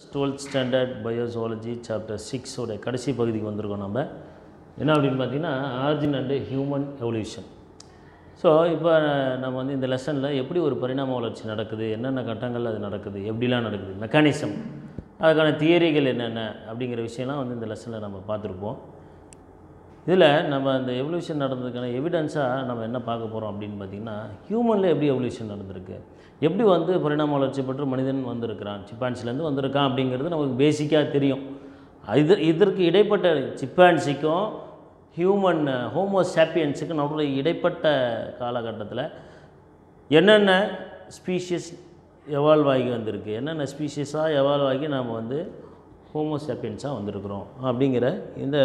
twelfth standard biology chapter சிக்ஸோட கடைசி பகுதிக்கு வந்திருக்கோம் நம்ம என்ன அப்படின்னு பார்த்தீங்கன்னா origin and human evolution so இப்போ நம்ம வந்து இந்த லெசனில் எப்படி ஒரு பரிணாம வளர்ச்சி நடக்குது என்னென்ன கட்டங்கள் அது நடக்குது எப்படிலாம் நடக்குது மெக்கானிசம் அதுக்கான தியரிகள் என்னென்ன அப்படிங்கிற விஷயம்லாம் வந்து இந்த லெசனில் நம்ம பார்த்துருப்போம் இதில் நம்ம அந்த எவல்யூஷன் நடந்ததுக்கான எவிடன்ஸாக நம்ம என்ன பார்க்க போகிறோம் அப்படின்னு பார்த்திங்கன்னா ஹியூமனில் எப்படி எவல்யூஷன் நடந்திருக்கு எப்படி வந்து பரிணாம வளர்ச்சி பெற்று மனிதன் வந்திருக்கிறான் சிப்பான்சிலேருந்து வந்திருக்கான் அப்படிங்கிறது நமக்கு பேசிக்காக தெரியும் இது இதற்கு இடைப்பட்ட சிப்பான்சிக்கும் ஹியூமன் ஹோமோ சாப்பியன்ஸுக்கும் நடுவில் இடைப்பட்ட காலகட்டத்தில் என்னென்ன ஸ்பீஷியஸ் எவால்வ் ஆகி வந்திருக்கு என்னென்ன ஸ்பீஷியஸாக எவால்வ் ஆகி நாம் வந்து ஹோமோ சாப்பியன்ஸாக வந்திருக்கிறோம் அப்படிங்கிற இந்த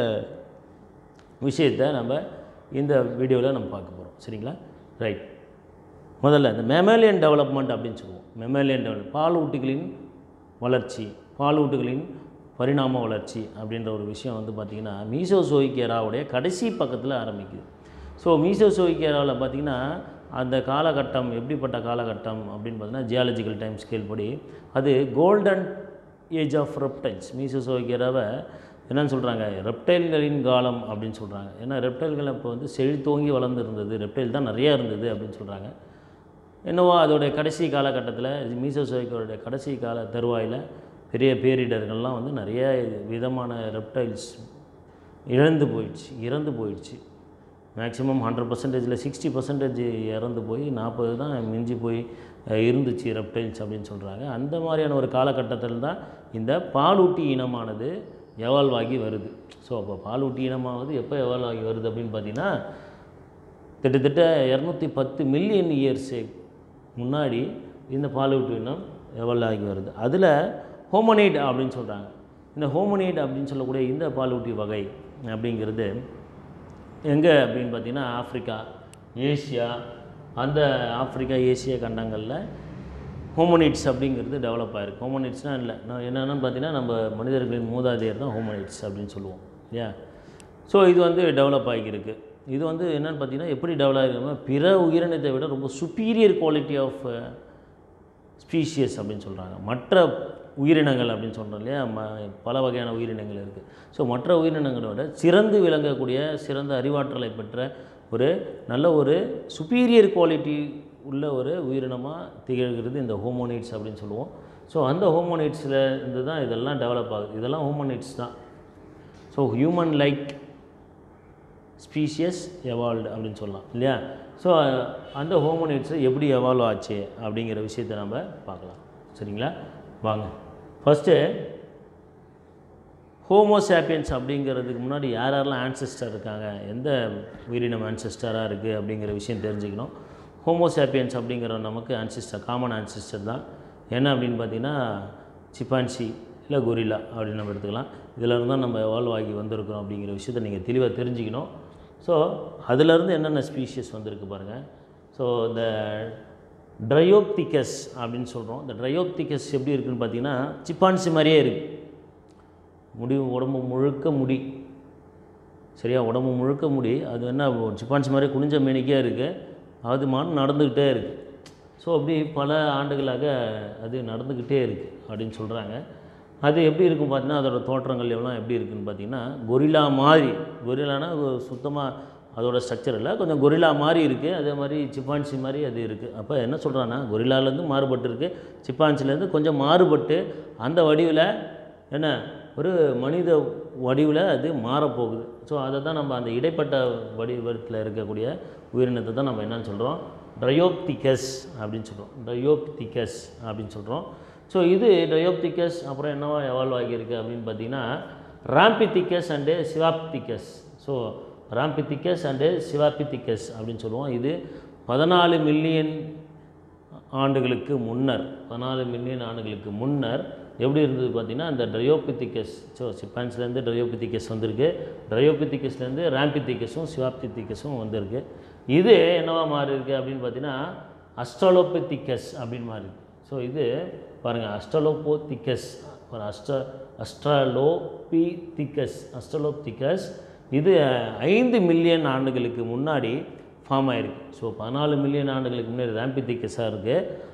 விஷயத்தை நம்ம இந்த வீடியோவில் நம்ம பார்க்க போகிறோம் சரிங்களா ரைட் முதல்ல இந்த மெமேலியன் டெவலப்மெண்ட் அப்படின்னு சொல்லுவோம் மெமேலியன் டெவலப் பாலூட்டிகளின் வளர்ச்சி பாலூட்டுகளின் பரிணாம வளர்ச்சி அப்படின்ற ஒரு விஷயம் வந்து பார்த்திங்கன்னா மீசோசோயிக் ஏராவுடைய கடைசி பக்கத்தில் ஆரம்பிக்குது ஸோ மீசோசோயிக் ஏராவில் பார்த்திங்கன்னா அந்த காலகட்டம் எப்படிப்பட்ட காலகட்டம் அப்படின்னு பார்த்தீங்கன்னா ஜியாலஜிக்கல் டைம் ஸ்கேல் படி அது golden age of reptiles Mesozoic ஏராவை என்னன்னு சொல்கிறாங்க ரெப்டைல்களின் காலம் அப்படின்னு சொல்கிறாங்க ஏன்னா ரெப்டைல்கள் அப்போ வந்து செழித்தோங்கி வளர்ந்துருந்தது ரெப்டைல் தான் நிறையா இருந்தது அப்படின்னு சொல்கிறாங்க என்னவோ அதோடைய கடைசி காலகட்டத்தில் மீசோசோய்க்கோடைய கடைசி கால தருவாயில் பெரிய பேரிடர்கள்லாம் வந்து நிறைய விதமான ரெப்டைல்ஸ் இழந்து போயிடுச்சு இறந்து போயிடுச்சு மேக்ஸிமம் ஹண்ட்ரட் பர்சன்டேஜில் சிக்ஸ்டி பர்சன்டேஜ் இறந்து போய் நாற்பது தான் மிஞ்சி போய் அஹ், இருந்துச்சு ரெப்டைல்ஸ் அப்படின்னு சொல்கிறாங்க அந்த மாதிரியான ஒரு காலகட்டத்தில் தான் இந்த பாலூட்டி இனமானது எவால்வ் ஆகி வருது ஸோ அப்போ பாலூட்டி இனமாவது எப்போ எவால்வ் ஆகி வருது அப்படின்னு பார்த்தீங்கன்னா கிட்டத்தட்ட இரநூத்தி பத்து மில்லியன் இயர்ஸு முன்னாடி இந்த பாலூட்டு இனம் எவால்வ் ஆகி வருது அதில் ஹோமனைட் அப்படின்னு சொல்கிறாங்க இந்த ஹோமனைட் அப்படின்னு சொல்லக்கூடிய இந்த பாலூட்டி வகை அப்படிங்கிறது எங்கே அப்படின்னு பார்த்தீங்கன்னா ஆஃப்ரிக்கா ஏசியா அந்த ஆஃப்ரிக்கா ஏசியா கண்டங்களில் ஹோமோனிட்ஸ் அப்படிங்கிறது டெவலப் ஆகிருக்கு ஹோமோனிட்ஸ்னால் இல்லை நான் என்னென்னு பார்த்தீங்கன்னா நம்ம மனிதர்களின் மூதாதையர் தான் ஹோமோனிட்ஸ் அப்படின்னு சொல்லுவோம் இல்லையா ஸோ இது வந்து டெவலப் ஆகியிருக்கு இது வந்து என்னென்னு பார்த்தீங்கன்னா எப்படி டெவலப் ஆகிருக்குன்னா பிற உயிரினத்தை விட ரொம்ப சுப்பீரியர் குவாலிட்டி ஆஃப் ஸ்பீஷியஸ் அப்படின்னு சொல்கிறாங்க மற்ற உயிரினங்கள் அப்படின்னு சொல்கிறோம் இல்லையா ம பல வகையான உயிரினங்கள் இருக்குது ஸோ மற்ற உயிரினங்களை விட சிறந்து விளங்கக்கூடிய சிறந்த அறிவாற்றலை பெற்ற ஒரு நல்ல ஒரு சுப்பீரியர் குவாலிட்டி உள்ள ஒரு உயிரினமாக திகழ்கிறது இந்த ஹோமோனைட்ஸ் அப்படின்னு சொல்லுவோம் ஸோ அந்த ஹோமோனைட்ஸில் இருந்து தான் இதெல்லாம் டெவலப் ஆகுது இதெல்லாம் ஹோமோனைட்ஸ் தான் so human like species evolved அப்படின்னு சொல்லலாம் இல்லையா ஸோ அந்த ஹோமோனைட்ஸை எப்படி எவால்வ் ஆச்சு அப்படிங்கிற விஷயத்தை நம்ம பார்க்கலாம் சரிங்களா வாங்க ஃபஸ்ட்டு ஹோமோசாப்பியன்ஸ் அப்படிங்கிறதுக்கு முன்னாடி யார் யாரெல்லாம் ஆன்செஸ்டர் இருக்காங்க எந்த உயிரினம் ஆன்செஸ்டராக இருக்குது அப்படிங்கிற விஷயம் தெரிஞ்சுக்கணும் ஹோமோசாப்பியன்ஸ் அப்படிங்கிற நமக்கு ஆன்செஸ்டர் காமன் ஆன்செஸ்டர் தான் என்ன அப்படின்னு பார்த்தீங்கன்னா சிப்பான்சி இல்லை கொரில்லா அப்படின்னு நம்ம எடுத்துக்கலாம் இதில் இருந்து தான் நம்ம எவால்வ் ஆகி வந்திருக்கிறோம் அப்படிங்கிற விஷயத்தை நீங்கள் தெளிவாக தெரிஞ்சுக்கணும் ஸோ அதிலேருந்து என்னென்ன ஸ்பீஷியஸ் வந்திருக்கு பாருங்கள் ஸோ இந்த ட்ரையோப்திகஸ் அப்படின்னு சொல்கிறோம் இந்த ட்ரையோப்திகஸ் எப்படி இருக்குன்னு பார்த்தீங்கன்னா சிப்பான்சி மாதிரியே இருக்குது முடி உடம்பு முழுக்க முடி சரியா உடம்பு முழுக்க முடி அது என்ன சிப்பான்சி மாதிரி குனிஞ்ச மேனிக்கே இருக்குது அது மான் நடந்துக்கிட்டே இருக்குது ஸோ அப்படி பல ஆண்டுகளாக அது நடந்துக்கிட்டே இருக்குது அப்படின்னு சொல்கிறாங்க அது எப்படி இருக்கும் பார்த்தீங்கன்னா அதோட தோற்றங்கள் எல்லாம் எப்படி இருக்குன்னு பார்த்தீங்கன்னா கொரில்லா மாதிரி கொரில்லானா சுத்தமாக அதோட ஸ்ட்ரக்சர் இல்லை கொஞ்சம் கொரில்லா மாதிரி இருக்குது அதே மாதிரி சிப்பான்சி மாதிரி அது இருக்குது அப்போ என்ன சொல்கிறான்னா கொரில்லாலேருந்து மாறுபட்டு இருக்குது சிப்பான்சிலேருந்து கொஞ்சம் மாறுபட்டு அந்த வடிவில் என்ன ஒரு மனித வடிவில் அது மாறப்போகுது ஸோ அதை தான் நம்ம அந்த இடைப்பட்ட வடிவத்தில் இருக்கக்கூடிய உயிரினத்தை தான் நம்ம என்னன்னு சொல்கிறோம் ட்ரையோப்திகஸ் அப்படின்னு சொல்கிறோம் ட்ரையோப்திகஸ் அப்படின்னு சொல்கிறோம் ஸோ இது ட்ரையோப்திகஸ் அப்புறம் என்னவா எவால்வ் ஆகியிருக்கு அப்படின்னு பார்த்தீங்கன்னா Ramapithecus and Sivapithecus so Ramapithecus and Sivapithecus அப்படின்னு சொல்லுவோம் இது பதினாலு மில்லியன் ஆண்டுகளுக்கு முன்னர் பதினாலு மில்லியன் ஆண்டுகளுக்கு முன்னர் எப்படி இருந்தது பார்த்தீங்கன்னா அந்த ட்ரையோபித்திகஸ் ஸோ சிப்பான்ஸ்லேருந்து ட்ரையோபித்திகஸ் வந்திருக்கு ட்ரையோபித்திகஸ்லேருந்து ராம்பித்திகஸும் சிவாப்திகஸும் வந்திருக்கு இது என்னவா மாறி இருக்கு அப்படின்னு பார்த்தீங்கன்னா அஸ்ட்ரலோபித்திகஸ் அப்படின்னு மாறி இருக்கு ஸோ இது பாருங்கள் அஸ்ட்ரலோபோத்திகஸ் ஒரு அஸ்ட்ர அஸ்ட்ரலோபித்திகஸ் அஸ்ட்ரலோப்திகஸ் இது ஐந்து மில்லியன் ஆண்டுகளுக்கு முன்னாடி ஃபார்ம் ஆயிருக்கு ஸோ பதினாலு மில்லியன் ஆண்டுகளுக்கு முன்னாடி ராம்பித்திகஸாக இருக்குது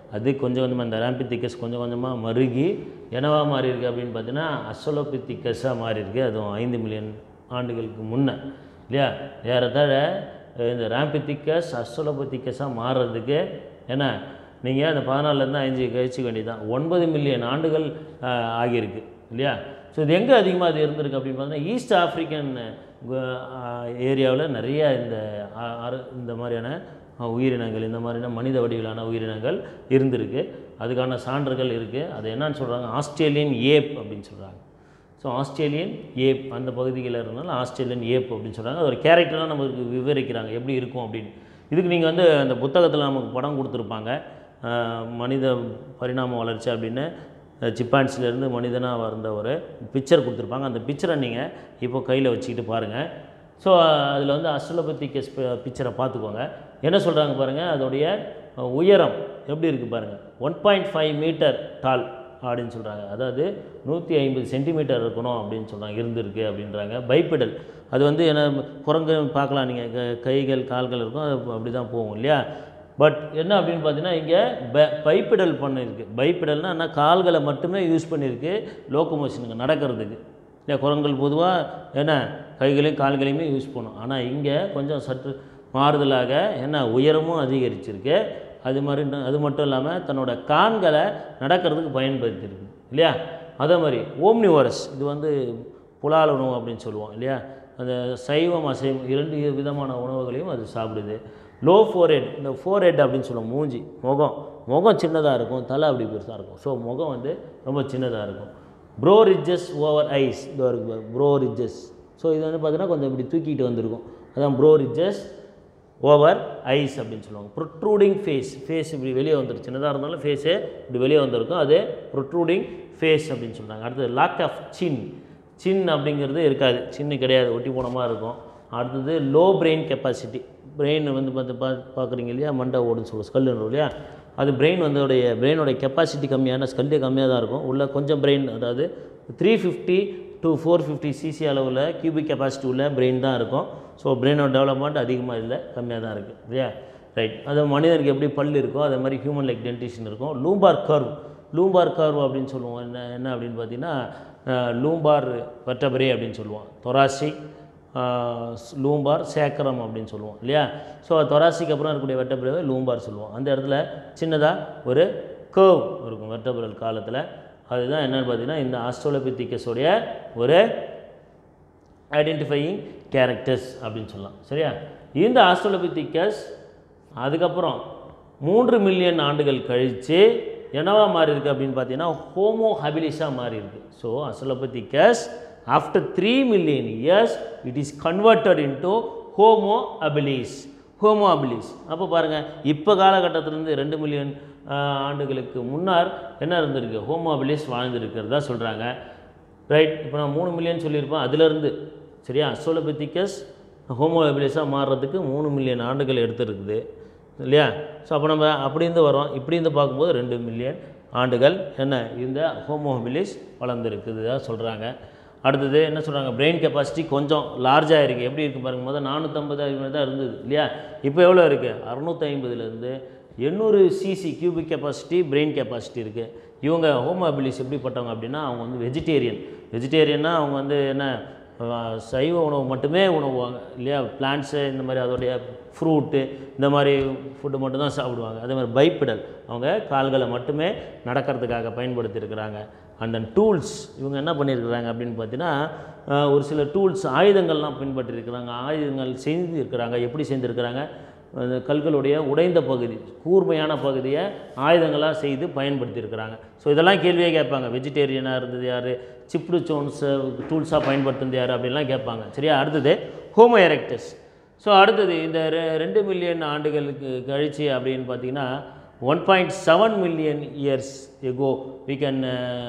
அது கொஞ்சம் கொஞ்சமாக இந்த ராம்பித்திக்கஸ் கொஞ்சம் கொஞ்சமாக மருகி என்னவா மாறி இருக்கு அப்படின்னு பார்த்தீங்கன்னா அசோலோபித்திக்கஸாக மாறி இருக்கு அதுவும் ஐந்து மில்லியன் ஆண்டுகளுக்கு முன்னே இல்லையா ஏறத்தாழ அஹ், இந்த ராம்பித்திக்கஸ் அசோலோபத்திக்கஸாக மாறுறதுக்கு என்ன நீங்கள் அந்த பதினாலேருந்து அஞ்சு கழிச்சு வேண்டியதான் ஒன்பது மில்லியன் ஆண்டுகள் அஹ், ஆகியிருக்கு இல்லையா ஸோ இது எங்கே அதிகமாக அது இருந்திருக்கு அப்படின்னு பார்த்தீங்கன்னா ஈஸ்ட் ஆஃப்ரிக்கன் ஏரியாவில் நிறைய இந்த அ- அரு- இந்த மாதிரியான அஹ், உயிரினங்கள் இந்த மாதிரியான மனித வடிவிலான உயிரினங்கள் இருந்திருக்கு அதுக்கான சான்றுகள் இருக்குது அது என்னன்னு சொல்கிறாங்க ஆஸ்திரேலியன் ஏப் அப்படின்னு சொல்கிறாங்க ஸோ ஆஸ்திரேலியன் ஏப் அந்த பகுதிகளில் இருந்தாலும் ஆஸ்திரேலியன் ஏப் அப்படின்னு சொல்கிறாங்க அது ஒரு கேரக்டராக நமக்கு விவரிக்கிறாங்க எப்படி இருக்கும் அப்படின்னு இதுக்கு நீங்கள் வந்து அந்த புத்தகத்தில் நமக்கு படம் கொடுத்துருப்பாங்க அஹ், மனித பரிணாம வளர்ச்சி அப்படின்னு சிப்பான்ஸ்லேருந்து மனிதனாக வந்த ஒரு பிக்சர் கொடுத்துருப்பாங்க அந்த பிக்சரை நீங்கள் இப்போ கையில் வச்சுக்கிட்டு பாருங்கள் ஸோ அதில் வந்து அஸ்ட்ரலோபத்திகஸ் பிக்சரை பார்த்துக்கோங்க என்ன சொல்கிறாங்க பாருங்கள் அதோடைய அஹ், உயரம் எப்படி இருக்குது பாருங்கள் one point five metre tall அப்படின்னு சொல்கிறாங்க அதாவது நூற்றி ஐம்பது சென்டிமீட்டர் இருக்கணும் அப்படின்னு சொல்கிறாங்க இருந்திருக்கு அப்படின்றாங்க பைப்பிடல் அது வந்து என்ன குரங்கு பார்க்கலாம் நீங்கள் கைகள் கால்கள் இருக்கும் அது அப்படி தான் போகும் இல்லையா பட் என்ன அப்படின்னு பார்த்தீங்கன்னா இங்கே ப பைப்பிடல் பண்ணியிருக்கு பைப்பிடல்னா என்ன கால்களை மட்டுமே யூஸ் பண்ணியிருக்கு லோக்கோமோஷனுக்கு நடக்கிறதுக்கு இல்லை குரங்கள் பொதுவாக என்ன கைகளையும் கால்களையுமே யூஸ் பண்ணும் ஆனால் இங்கே கொஞ்சம் சற்று மாறுதலாக என்ன உயரமும் அதிகரிச்சிருக்கு அது மாதிரி இன்னும் அது மட்டும் இல்லாமல் தன்னோட கான்களை நடக்கிறதுக்கு பயன்படுத்தியிருக்கு இல்லையா அதே மாதிரி ஓம்னிவரஸ் இது வந்து புலால் உணவு அப்படின்னு சொல்லுவோம் இல்லையா அந்த சைவம் அசைவம் இரண்டு விதமான உணவுகளையும் அது சாப்பிடுது லோ ஃபோர்ஹெட் இந்த ஃபோர்ஹெட் அப்படின்னு சொல்லுவோம் மூஞ்சி முகம் முகம் சின்னதாக இருக்கும் தலை அப்படி பெருசாக இருக்கும் ஸோ முகம் வந்து ரொம்ப சின்னதாக இருக்கும் ப்ரோ ரிட்ஜஸ் ஓவர் ஐஸ் இது இருக்கு ப்ரோ ரிட்ஜஸ் ஸோ இது வந்து பார்த்தீங்கன்னா கொஞ்சம் இப்படி தூக்கிட்டு வந்திருக்கும் அதான் ப்ரோ ரிட்ஜஸ் ஓவர் ஐஸ் அப்படின்னு சொல்லுவாங்க ப்ரொட்ரூடிங் ஃபேஸ் ஃபேஸ் இப்படி வெளியே வந்துடும் சின்னதாக இருந்தாலும் ஃபேஸே இப்படி வெளியே வந்திருக்கும் அது ப்ரொட்ரூடிங் ஃபேஸ் அப்படின்னு சொல்கிறாங்க அடுத்தது லாக் ஆஃப் சின் சின் அப்படிங்கிறது இருக்காது சின்னு கிடையாது ஒட்டி போனமாக இருக்கும் அடுத்தது லோ பிரெயின் கெப்பாசிட்டி பிரெயின் வந்து பார்த்து பா பார்க்குறீங்க இல்லையா மண்டை ஓடுன்னு சொல்லுவோம் ஸ்கல்லுன்னு இல்லையா அது பிரெயின் வந்து உடைய பிரெயினோட கெப்பாசிட்டி கம்மியான ஸ்கல்லே கம்மியாக தான் இருக்கும் உள்ள கொஞ்சம் பிரெயின் அதாவது three fifty to four fifty cc அளவில் கியூபிக் கெப்பாசிட்டி உள்ள பிரெயின் தான் இருக்கும் ஸோ பிரெயினோட டெவலப்மெண்ட் அதிகமாக இல்லை கம்மியாக தான் இருக்குது இல்லையா ரைட் அது மனிதனுக்கு எப்படி பல் இருக்கோ அதே மாதிரி ஹியூமன் லைக் டென்டிஷன் இருக்கும் லூம்பார் கர்வ் லூம்பார் கர்வ் அப்படின்னு சொல்லுவோம் என்ன என்ன அப்படின்னு பார்த்தீங்கன்னா லூம்பார் வெட்டபரே அப்படின்னு சொல்லுவோம் தொராசிக் லூம்பார் சேக்கரம் அப்படின்னு சொல்லுவோம் இல்லையா ஸோ தொராசிக்கு அப்புறம் இருக்கக்கூடிய வெட்டபிரவை லூம்பார் சொல்லுவோம் அந்த இடத்துல சின்னதாக ஒரு கேர்வ் இருக்கும் வெட்டபிரல் காலத்தில் அதுதான் என்னன்னு பார்த்தீங்கன்னா இந்த ஆஸ்ட்ரோலோபித்திகஸோடைய ஒரு ஐடென்டிஃபையிங் கேரக்டர்ஸ் அப்படின்னு சொல்லலாம் சரியா இந்த ஆஸ்ட்ரோலோபித்திகஸ் அதுக்கப்புறம் மூன்று மில்லியன் ஆண்டுகள் கழித்து என்னவா மாறி இருக்கு அப்படின்னு பார்த்தீங்கன்னா ஹோமோ ஹபிலிஸாக மாறி இருக்கு so Australopithecus after three million years it is converted into Homo habilis Homo habilis அப்போ பாருங்கள் இப்போ காலகட்டத்திலேருந்து ரெண்டு மில்லியன் ஆண்டுகளுக்கு முன்னர் என்ன இருந்திருக்கு ஹோமோ அபிலிஸ் வாழ்ந்துருக்கிறதா சொல்கிறாங்க ரைட் இப்போ நான் மூணு மில்லியன் சொல்லியிருப்பேன் அதுலேருந்து சரியா அஸ்ட்ரோலோபெத்திக்கஸ் ஹோமோ ஹபிலிஸாக மாறுறதுக்கு மூணு மில்லியன் ஆண்டுகள் எடுத்துருக்குது இல்லையா ஸோ அப்போ நம்ம அப்படி இருந்து வரோம் இப்படி இருந்து பார்க்கும்போது ரெண்டு மில்லியன் ஆண்டுகள் என்ன இந்த ஹோமோ ஹபிலிஸ் வளர்ந்துருக்குது தான் சொல்கிறாங்க அடுத்தது என்ன சொல்கிறாங்க பிரெயின் கெப்பாசிட்டி கொஞ்சம் லார்ஜாக இருக்குது எப்படி இருக்குது பாருங்க முதல் நானூற்றம்பது ஐம்பது தான் இருந்தது இல்லையா இப்போ எவ்வளோ இருக்குது அறுநூற்றி ஐம்பதுலேருந்து எண்ணூறு cc cubic capacity brain capacity இருக்குது இவங்க ஹோமோ அபிலிஸ் எப்படிப்பட்டவங்க அப்படின்னா அவங்க வந்து வெஜிடேரியன் வெஜிடேரியன்னா அவங்க வந்து என்ன அஹ், சைவ உணவு மட்டுமே உணவுவாங்க இல்லையா பிளான்ட்ஸு இந்த மாதிரி அதோடைய ஃப்ரூட்டு இந்த மாதிரி ஃபுட்டு மட்டும் தான் சாப்பிடுவாங்க அதே மாதிரி பைப்பிடல் அவங்க கால்களை மட்டுமே நடக்கிறதுக்காக பயன்படுத்தியிருக்கிறாங்க அண்ட் தென் டூல்ஸ் இவங்க என்ன பண்ணியிருக்கிறாங்க அப்படின்னு பார்த்தீங்கன்னா அஹ், ஒரு சில டூல்ஸ் ஆயுதங்கள்லாம் பின்பற்றியிருக்கிறாங்க ஆயுதங்கள் செஞ்சுருக்கிறாங்க எப்படி செஞ்சுருக்கிறாங்க அந்த கல்களுடைய உடைந்த பகுதி கூர்மையான பகுதியை ஆயுதங்களாக செய்து பயன்படுத்தியிருக்கிறாங்க ஸோ இதெல்லாம் கேள்வியே கேட்பாங்க வெஜிடேரியனாக இருந்தது யார் சிப்டு ஸ்டோன்ஸை டூல்ஸாக பயன்படுத்துனது யார் அப்படின்லாம் கேட்பாங்க சரியா அடுத்தது ஹோமோ எரெக்டஸ் ஸோ அடுத்தது இந்த ரெ- ரெண்டு மில்லியன் ஆண்டுகளுக்கு கழிச்சு அப்படின்னு பார்த்தீங்கன்னா one point seven million years ago we can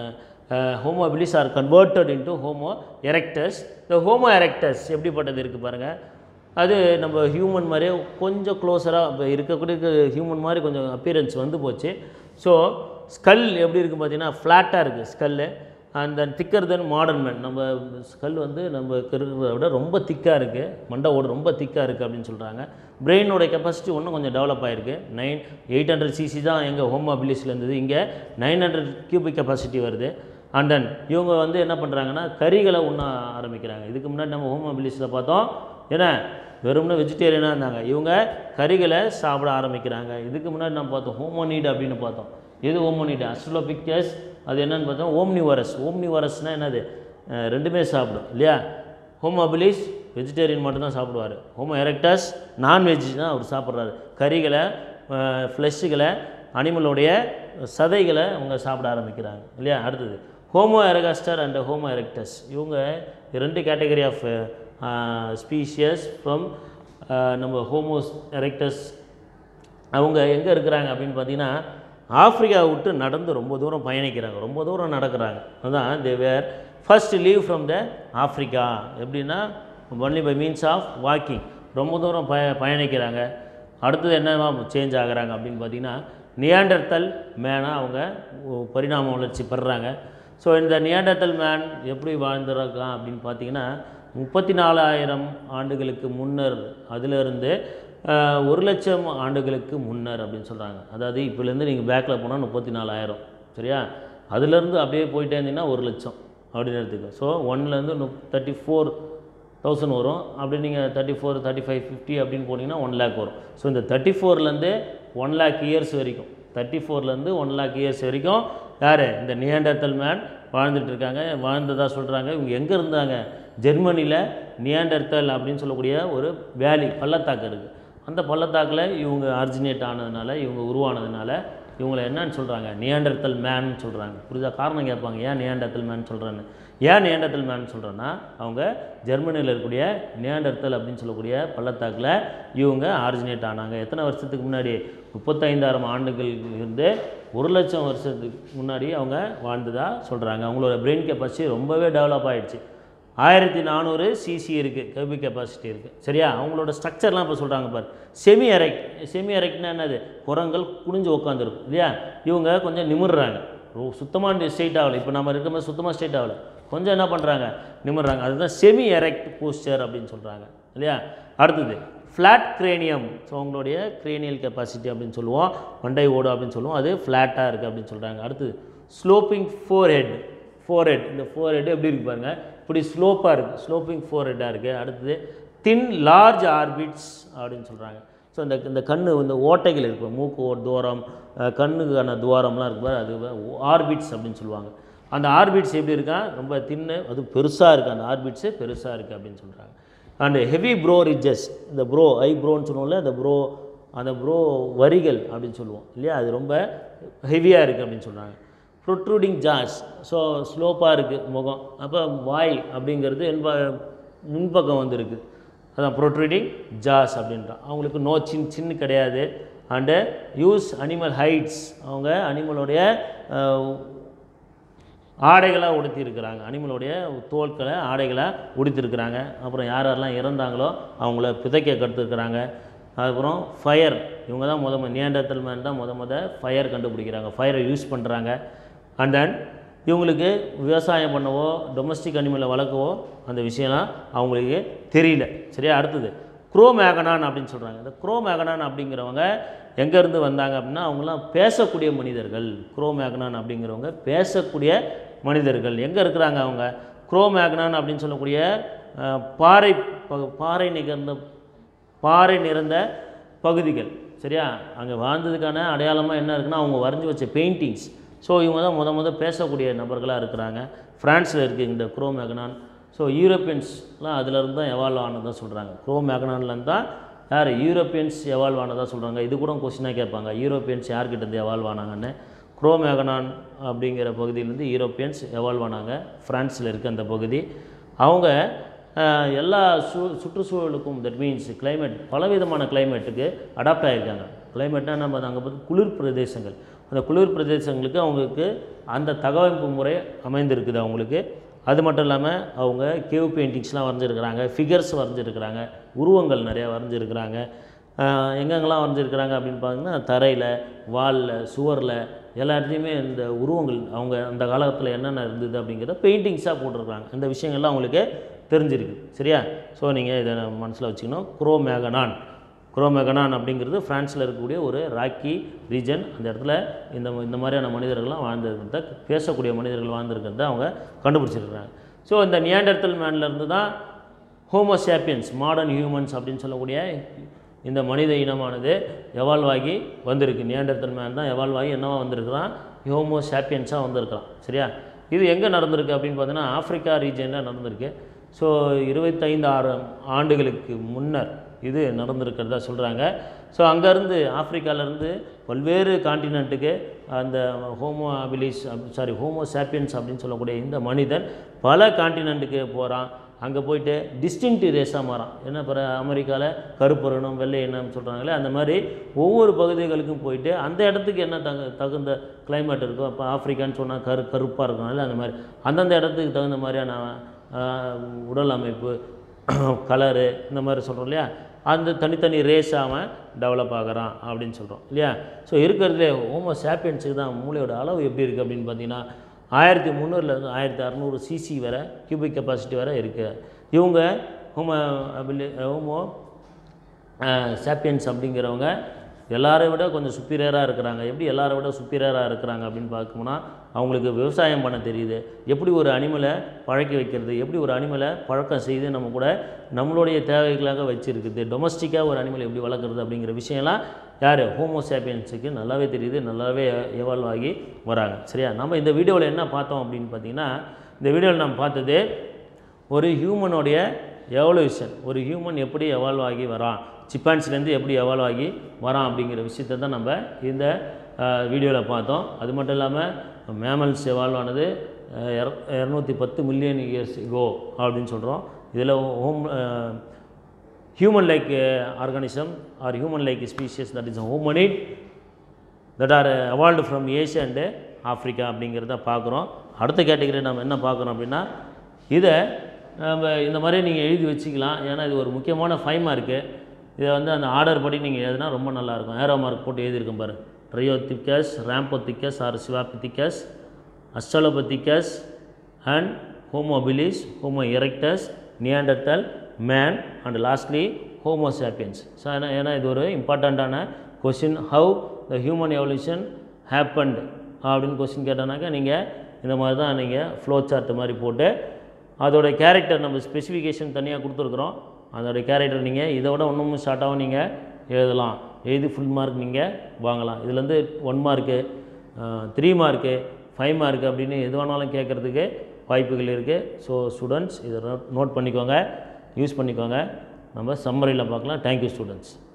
Homo habilis are converted into Homo erectus இந்த ஹோமோ எரெக்டஸ் எப்படிப்பட்டது இருக்குது பாருங்கள் அது நம்ம ஹியூமன் மாதிரியே கொஞ்சம் க்ளோஸராக இப்போ இருக்கக்கூடிய ஹியூமன் மாதிரி கொஞ்சம் அப்பியரன்ஸ் வந்து போச்சு ஸோ ஸ்கல் எப்படி இருக்குது பார்த்தீங்கன்னா ஃப்ளாட்டாக இருக்குது ஸ்கல்லு அந்த திக்கர் தென் மாடர்ன் மேன் நம்ம ஸ்கல் வந்து நம்ம இருக்கிறத விட ரொம்ப திக்காக இருக்குது மண்டை ஓடு ரொம்ப திக்காக இருக்குது அப்படின்னு சொல்கிறாங்க பிரெயினோட கெப்பாசிட்டி இன்னும் கொஞ்சம் டெவலப் ஆகிருக்கு நைன் எயிட் ஹண்ட்ரட் சிசி தான் எங்கள் ஹோம் அபிலிஸில் இருந்தது இங்கே நைன் ஹண்ட்ரட் கியூபிக் கெப்பாசிட்டி வருது அண்ட் தென் இவங்க வந்து என்ன பண்ணுறாங்கன்னா கறிகளை உண்ண ஆரம்பிக்கிறாங்க இதுக்கு முன்னாடி நம்ம ஹோம் அபிலிஸில் பார்த்தோம் என்ன வெறும்னா வெஜிடேரியனாக இருந்தாங்க இவங்க கறிகளை சாப்பிட ஆரம்பிக்கிறாங்க இதுக்கு முன்னாடி நம்ம பார்த்தோம் ஹோமோனீட் அப்படின்னு பார்த்தோம் எது ஹோமோனீட் அஸ்ட்ரோபிக்டஸ் அது என்னன்னு பார்த்தோம் ஓம்னிவரஸ் ஓம்னிவரஸ்னால் என்னது அஹ் ரெண்டுமே சாப்பிடும் இல்லையா ஹோமோபிலிஸ் வெஜிடேரியன் மட்டும்தான் சாப்பிடுவார் ஹோமோ எரெக்டஸ் நான்வெஜ் தான் அவர் சாப்பிட்றாரு கறிகளை ஃப்ளெஷ்ஷுகளை அனிமலோடைய சதைகளை அவங்க சாப்பிட ஆரம்பிக்கிறாங்க இல்லையா அடுத்தது Homo ergaster and Homo erectus இவங்க ரெண்டு கேட்டகரி ஆஃப் ஸ்பீஷியஸ் ஃப்ரம் நம்ம ஹோமோஸ் எரெக்டஸ் அவங்க எங்கே இருக்கிறாங்க அப்படின்னு பார்த்தீங்கன்னா ஆப்பிரிக்கா விட்டு நடந்து ரொம்ப தூரம் பயணிக்கிறாங்க ரொம்ப தூரம் நடக்கிறாங்க அதான் they were first leave from the Africa எப்படின்னா only by means of walking ரொம்ப தூரம் பய பயணிக்கிறாங்க அடுத்தது என்னவா சேஞ்ச் ஆகுறாங்க அப்படின்னு பார்த்தீங்கன்னா நியாண்டர்த்தல் மேனாக அவங்க ஒ- பரிணாம வளர்ச்சி பெறுறாங்க ஸோ இந்த நியாண்டர்த்தல் மேன் எப்படி வாழ்ந்துருக்கான் அப்படின்னு பார்த்தீங்கன்னா முப்பத்தி நாலாயிரம் ஆண்டுகளுக்கு முன்னர் அதிலிருந்து ஆஹ், ஒரு லட்சம் ஆண்டுகளுக்கு முன்னர் அப்படின்னு சொல்கிறாங்க அதாவது இப்போலேருந்து நீங்கள் பேக்கில் போனால் முப்பத்தி நாலாயிரம் சரியா அதுலேருந்து அப்படியே போயிட்டே இருந்தீங்கன்னா ஒரு லட்சம் அப்படின்னு எடுத்துக்கோ ஸோ ஒன்லேருந்து நுப் தேர்ட்டி ஃபோர் தௌசண்ட் வரும் அப்படி நீங்கள் thirty four thirty five fifty அப்படின்னு போனீங்கன்னா ஒன் லேக் வரும் ஸோ இந்த தேர்ட்டி ஃபோர்லேருந்து ஒன் லேக் இயர்ஸ் வரைக்கும் தேர்ட்டி ஃபோர்லேருந்து ஒன் லேக் இயர்ஸ் வரைக்கும் யார் இந்த நியாண்டர்த்தல் மேன் வாழ்ந்துட்டு இருக்காங்க வாழ்ந்ததா சொல்கிறாங்க இவங்க எங்கே இருந்தாங்க ஜெர்மனியில் நியாண்டர்த்தல் அப்படின்னு சொல்லக்கூடிய ஒரு வேலி பள்ளத்தாக்கு இருக்குது அந்த பள்ளத்தாக்கில் இவங்க ஆரிஜினேட் ஆனதுனால இவங்க உருவானதுனால இவங்களை என்னன்னு சொல்கிறாங்க நியாண்டர்த்தல் மேன் சொல்கிறாங்க புரியுதா காரணம் கேட்பாங்க ஏன் நியாண்டர்த்தல் மேன் சொல்கிறேன்னு ஏன் நியாண்டர்த்தல் மேன் சொல்கிறேன்னா அவங்க ஜெர்மனியில் இருக்கக்கூடிய நியாண்டர்த்தல் அப்படின்னு சொல்லக்கூடிய பள்ளத்தாக்கில் இவங்க ஆரிஜினேட் ஆனாங்க எத்தனை வருஷத்துக்கு முன்னாடி முப்பத்தைந்தாயிரம் ஆண்டுகள் இருந்து ஒரு லட்சம் வருஷத்துக்கு முன்னாடி அவங்க வாழ்ந்ததா சொல்கிறாங்க அவங்களோட பிரெயின் கெப்பாசிட்டி ரொம்பவே டெவலப் ஆயிடுச்சு ஆயிரத்தி நானூறு சிசி இருக்குது கபி கெப்பாசிட்டி இருக்குது சரியா அவங்களோட ஸ்ட்ரக்சர்லாம் இப்போ சொல்கிறாங்க பாரு செமி எரெக்ட் செமி எரெக்ட்னா என்னது குரங்கள் குனிஞ்சு உட்காந்துருக்கும் இல்லையா இவங்க கொஞ்சம் நிமிர்றாங்க சுத்தமாக ஸ்ட்ரெயிட் ஆகலை இப்போ நம்ம இருக்கும்போது சுத்தமாக ஸ்ட்ரெயிட் ஆகலை கொஞ்சம் என்ன பண்ணுறாங்க நிமிர்றாங்க அதுதான் செமி எரெக்ட் போஸ்டர் அப்படின்னு சொல்கிறாங்க இல்லையா அடுத்தது ஃப்ளாட் கிரேனியம் ஸோ அவங்களுடைய கிரேனியல் கெப்பாசிட்டி அப்படின்னு சொல்லுவோம் மண்டை ஓடு அப்படின்னு சொல்லுவோம் அது ஃப்ளாட்டாக இருக்குது அப்படின்னு சொல்கிறாங்க அடுத்தது sloping forehead forehead இந்த ஃபோர் ஹெட் எப்படி இருக்கு பாருங்க இப்படி ஸ்லோப்பாக இருக்குது ஸ்லோப்பிங் ஃபோர் ஹெட்டாக இருக்குது அடுத்தது தின் லார்ஜ் ஆர்பிட்ஸ் அப்படின்னு சொல்கிறாங்க ஸோ இந்த இந்த கண்ணு இந்த ஓட்டைகள் இருக்கு மூக்கு ஓ- தூரம் அஹ், கண்ணுக்கான துவாரம்லாம் இருக்கு பாரு அது ஆர்பிட்ஸ் அப்படின்னு சொல்லுவாங்க அந்த ஆர்பிட்ஸ் எப்படி இருக்கா ரொம்ப தின்னு அது பெருசாக இருக்குது அந்த ஆர்பிட்ஸு பெருசாக இருக்குது அப்படின்னு சொல்கிறாங்க அண்டு ஹெவி ப்ரோ ரிட்ஜஸ் இந்த ப்ரோ ஐ ப்ரோன்னு சொல்லுவோம்ல அந்த ப்ரோ அந்த ப்ரோ வரிகள் அப்படின்னு சொல்லுவோம் இல்லையா அது ரொம்ப ஹெவியாக இருக்குது அப்படின்னு சொல்கிறாங்க ப்ரொட்ரூடிங் ஜாஸ் ஸோ ஸ்லோப்பாக இருக்குது முகம் அப்போ வாய் அப்படிங்கிறது என்ப முன்பக்கம் வந்துருக்கு அதான் ப்ரொட்ரூடிங் ஜாஸ் அப்படின்றான் அவங்களுக்கு நோ சின் சின்ன கிடையாது அண்டு யூஸ் அனிமல் ஹைட்ஸ் அவங்க அனிமலோடைய ஆடைகளாக உடுத்தியிருக்கிறாங்க அனிமலோடைய தோல்களை ஆடைகளாக உடுத்திருக்கிறாங்க அப்புறம் யார் யாரெல்லாம் இறந்தாங்களோ அவங்கள பிதைக்க கற்றுருக்குறாங்க அதுக்கப்புறம் ஃபயர் இவங்க தான் முத முத நியாண்டர்த்தல் மேன் தான் முத முத ஃபயர் கண்டுபிடிக்கிறாங்க ஃபயரை யூஸ் பண்ணுறாங்க அண்ட் தென் இவங்களுக்கு விவசாயம் பண்ணவோ டொமஸ்டிக் அனிமலை வளர்க்கவோ அந்த விஷயம்லாம் அவங்களுக்கு தெரியல சரியா அடுத்தது குரோ மேகனான் அப்படின்னு சொல்கிறாங்க இந்த குரோ மேகனான் அப்படிங்கிறவங்க எங்கேருந்து வந்தாங்க அப்படின்னா அவங்களாம் பேசக்கூடிய மனிதர்கள் குரோ மேகனான் அப்படிங்கிறவங்க பேசக்கூடிய மனிதர்கள் எங்கே இருக்கிறாங்க அவங்க குரோ மேகனான் அப்படின்னு சொல்லக்கூடிய அஹ், பாறை ப- பாறை நிகழ்ந்த பாறை நிறைந்த பகுதிகள் சரியா அங்கே வாழ்ந்ததுக்கான அடையாளமாக என்ன இருக்குன்னா அவங்க வரைஞ்சி வச்ச பெயிண்டிங்ஸ் ஸோ இவங்க தான் முத முத பேசக்கூடிய நபர்களாக இருக்கிறாங்க ஃப்ரான்ஸில் இருக்குது இந்த குரோ மேகனான் ஸோ யூரோப்பியன்ஸ்லாம் அதிலிருந்து தான் எவால்வ் ஆனதாக சொல்கிறாங்க குரோ மேகனான்லேருந்து தான் யார் யூரோப்பியன்ஸ் எவால்வ் ஆனதாக சொல்கிறாங்க இது கூட கொஸ்டினாக கேட்பாங்க யூரோப்பியன்ஸ் யார்கிட்ட இருந்து எவால்வ் ஆனாங்கன்னு குரோ மேகனான் அப்படிங்கிற பகுதியிலேருந்து யூரோப்பியன்ஸ் எவால்வ் ஆனாங்க ஃப்ரான்ஸில் இருக்க அந்த பகுதி அவங்க அஹ், எல்லா சு சுற்றுச்சூழலுக்கும் தட் மீன்ஸ் climate பலவிதமான கிளைமேட்டுக்கு அடாப்ட் ஆகியிருக்காங்க கிளைமேட்னா நம்ம அங்கே பார்த்து குளிர் பிரதேசங்கள் அந்த குளிர் பிரதேசங்களுக்கு அவங்களுக்கு அந்த தகவமைப்பு முறை அமைந்திருக்குது அவங்களுக்கு அது மட்டும் இல்லாமல் அவங்க கேவ் பெயிண்டிங்ஸ்லாம் வரைஞ்சிருக்கிறாங்க ஃபிகர்ஸ் வரைஞ்சிருக்கிறாங்க உருவங்கள் நிறையா வரைஞ்சிருக்கிறாங்க ஆஹ் எங்கெங்கெல்லாம் வரைஞ்சிருக்கிறாங்க அப்படின்னு பார்த்தீங்கன்னா தரையில் வாலில் சுவரில் எல்லா இடத்துலையுமே இந்த உருவங்கள் அவங்க அந்த காலத்தில் என்னென்ன இருந்தது அப்படிங்கிறத பெயிண்டிங்ஸாக போட்டிருக்காங்க இந்த விஷயங்கள்லாம் அவங்களுக்கு தெரிஞ்சிருக்கு சரியா ஸோ நீங்கள் இதை மனசில் வச்சுக்கணும் குரோமேகனான் குரோமெகனான் அப்படிங்கிறது ஃப்ரான்ஸில் இருக்கக்கூடிய ஒரு ராக்கி ரீஜன் அந்த இடத்துல இந்த இந்த மாதிரியான மனிதர்கள்லாம் வாழ்ந்துருக்கிறத பேசக்கூடிய மனிதர்கள் வாழ்ந்துருக்கிறத அவங்க கண்டுபிடிச்சிருக்கிறாங்க ஸோ இந்த நியாண்டர்த்தல் மேன்லேருந்து தான் ஹோமோசாப்பியன்ஸ் மாடர்ன் ஹியூமன்ஸ் அப்படின்னு சொல்லக்கூடிய இந்த மனித இனமானது எவால்வ் ஆகி வந்திருக்கு நியாண்டர்த்தல் மேன் தான் எவால்வ் ஆகி என்னவா வந்திருக்கிறான் ஹோமோசாப்பியன்ஸாக வந்திருக்கிறான் சரியா இது எங்கே நடந்திருக்கு அப்படின்னு பார்த்தீங்கன்னா ஆப்பிரிக்கா ரீஜனில் நடந்திருக்கு ஸோ இருபத்தைந்து ஆறு ஆண்டுகளுக்கு முன்னர் இது நடந்திருக்கிறதா சொல்கிறாங்க ஸோ அங்கேருந்து ஆப்பிரிக்காவிலேருந்து பல்வேறு காண்டினென்ட்டுக்கு அந்த Homo habilis sorry Homo sapiens அப்படின்னு சொல்லக்கூடிய இந்த மனிதன் பல காண்டினென்ட்டுக்கு போகிறான் அங்கே போயிட்டு டிஸ்டிங்க்ட் ரேஸாக மாறான் என்ன பிற அமெரிக்காவில் கருப்பு இனம் வெள்ளை இனம் சொல்கிறாங்களே அந்த மாதிரி ஒவ்வொரு பகுதிகளுக்கும் போயிட்டு அந்த இடத்துக்கு என்ன தகு தகுந்த climate இருக்கோ இப்போ ஆப்பிரிக்கான்னு சொன்னால் கரு கருப்பாக இருக்கனால அந்த மாதிரி அந்தந்த இடத்துக்கு தகுந்த மாதிரியான ஆஹ், உடல் அமைப்பு கலரு இந்த மாதிரி சொல்கிறோம் இல்லையா அந்த தனித்தனி ரேஸ் அவன் டெவலப் ஆகிறான் அப்படின்னு சொல்கிறோம் இல்லையா ஸோ இருக்கிறதுலே ஹோமோ சாப்பியன்ஸுக்கு தான் மூளையோட அளவு எப்படி இருக்குது அப்படின்னு பார்த்தீங்கன்னா ஆயிரத்தி முந்நூறுலேருந்து ஆயிரத்தி அறநூறு சிசி வரை கியூபிக் கெப்பாசிட்டி வரை இருக்குது இவங்க ஹோமோ அபிலி ஹோமோ சாப்பியன்ஸ் அப்படிங்கிறவங்க எல்லாரை விட கொஞ்சம் சுப்பீரியராக இருக்கிறாங்க எப்படி எல்லாரை விட சுப்பீரியராக இருக்கிறாங்க அப்படின்னு பார்க்கணும்னா அவங்களுக்கு விவசாயம் பண்ண தெரியுது எப்படி ஒரு அனிமலை பழக்கி வைக்கிறது எப்படி ஒரு அனிமலை பழக்கம் செய்து நம்ம கூட நம்மளுடைய தேவைகளாக வச்சுருக்குது டொமஸ்டிக்காக ஒரு அனிமலை எப்படி வளர்க்குறது அப்படிங்கிற விஷயம்லாம் யார் ஹோமோசாப்பியன்ஸுக்கு நல்லாவே தெரியுது நல்லாவே எவால்வ் ஆகி வராங்க சரியா நம்ம இந்த வீடியோவில் என்ன பார்த்தோம் அப்படின்னு பார்த்தீங்கன்னா இந்த வீடியோவில் நம்ம பார்த்தது ஒரு ஹியூமனுடைய எவல்யூஷன் ஒரு ஹியூமன் எப்படி எவால்வ் ஆகி வரான் சிப்பான்ஸ்லேருந்து எப்படி எவால்வ் ஆகி வரான் அப்படிங்கிற விஷயத்தை தான் நம்ம இந்த வீடியோவில் பார்த்தோம் அது மட்டும் இல்லாமல் மேமல்ஸ் எவால்வ் ஆனது அஹ், இர- இரநூத்தி பத்து மில்லியன் இயர்ஸ் கோ அப்படின்னு சொல்கிறோம் இதில் Homo human like uh, organism or human like species that is a hominid that are uh, evolved from Asia and Africa அப்படிங்கிறத பார்க்குறோம் அடுத்த கேட்டகரி நம்ம என்ன பார்க்குறோம் அப்படின்னா இதை நம்ம இந்த மாதிரி நீங்கள் எழுதி வச்சுக்கலாம் ஏன்னா இது ஒரு முக்கியமான ஃபைவ் மார்க்கு இதை வந்து அந்த ஆர்டர் படி நீங்கள் எழுதினா ரொம்ப நல்லாயிருக்கும் ஏரோ மார்க் போட்டு எழுதியிருக்கேன் பாரு Dryopithecus Ramapithecus or Sivapithecus Australopithecus and Homo habilis Homo erectus Neanderthal man and lastly Homo sapiens so ஏன்னா ஏன்னா இது ஒரு இம்பார்ட்டண்ட்டான question how the human evolution happened அப்படின்னு கொஸ்டின் கேட்டோன்னாக்கா நீங்கள் இந்த மாதிரி தான் நீங்கள் ஃப்ளோ சார்ட் மாதிரி போட்டு அதோட கேரக்டர் நம்ம ஸ்பெசிஃபிகேஷன் தனியாக கொடுத்துருக்குறோம் அதோட கேரக்டர் நீங்கள் இதை விட இன்னமும் ஷார்ட்டாகவும் நீங்கள் எழுதலாம் எழுதி ஃபுல் மார்க் நீங்கள் வாங்கலாம் இதுலேருந்து one mark three mark five mark அப்படின்னு எது வேணாலும் கேட்குறதுக்கு வாய்ப்புகள் இருக்குது ஸோ ஸ்டூடெண்ட்ஸ் இதை நோட் நோட் பண்ணிக்கோங்க யூஸ் பண்ணிக்கோங்க நம்ம சம்மரியில் பார்க்கலாம் தேங்க்யூ ஸ்டூடெண்ட்ஸ்